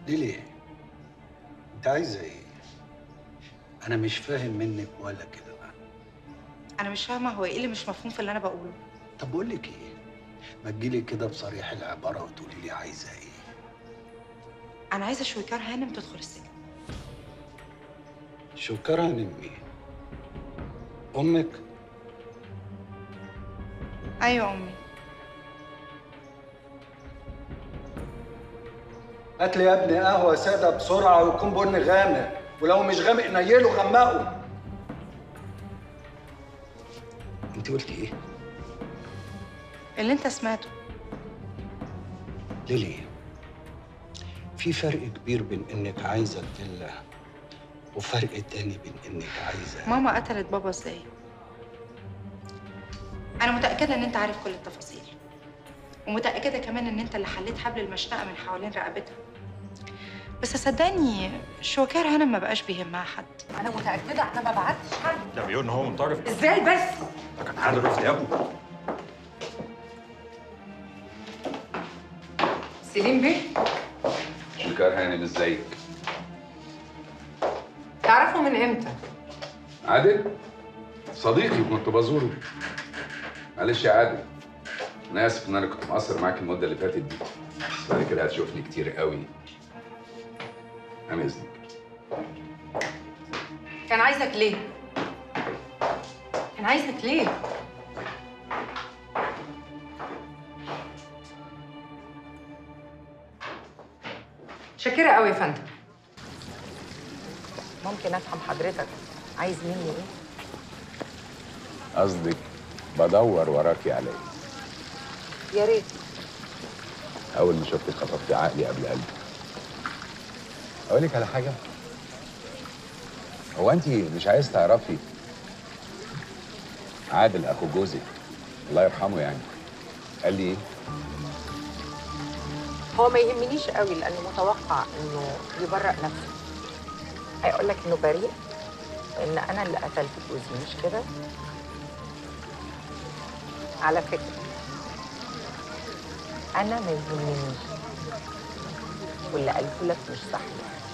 دي ليه؟ انت عايزه ايه؟ انا مش فاهم منك ولا كده انا مش فاهمه هو ايه اللي مش مفهوم في اللي انا بقوله طب بقول لك ايه؟ ما تجيلي كده بصريح العباره وتقولي لي عايزه ايه؟ انا عايزه شويكار هانم تدخل السجن شكرا لمين؟ امك؟ ايوه امي هات لي يا ابني قهوه ساده بسرعه ويكون بني غامق ولو مش غامق نيله غمقه انت قلتي ايه؟ اللي انت سمعته ليلي في فرق كبير بين انك عايزه الفيلا وفرق تاني بين انك عايزه ماما قتلت بابا ازاي انا متاكده ان انت عارف كل التفاصيل ومتاكده كمان ان انت اللي حليت حبل المشنقه من حوالين رقبتها بس صدقني شوكار هانم ما بقاش بيهمها حد انا متاكده انا ما بعتش حد ده بيقول ان هو منطرف ازاي بس ده كان عادل رفض يا ابني سليم بيه شكار هانم ازيك؟ تعرفوا من امتى عادل؟ صديقي كنت بزوره معلش يا عادل انا اسف ان انا كنت مقصر معاك المده اللي فاتت دي بس بعد كده هتشوفني كتير قوي عن اذنك كان عايزك ليه كان عايزك ليه شاكرة قوي يا فندم ممكن افهم حضرتك عايز مني ايه قصدك بدور وراكي عليا يا ريت اول ما شفتك خطفتي عقلي قبل قلبي اقول لك على حاجه هو انت مش عايز تعرفي عادل اخو جوزك الله يرحمه يعني قال لي ايه هو ما يهمنيش قوي لانه متوقع انه يبرأ نفسه هيقول لك انه بريء وان انا اللي قتلت جوزي مش كده على فكره انا ما يهمنيش واللي قالته لك مش صحيح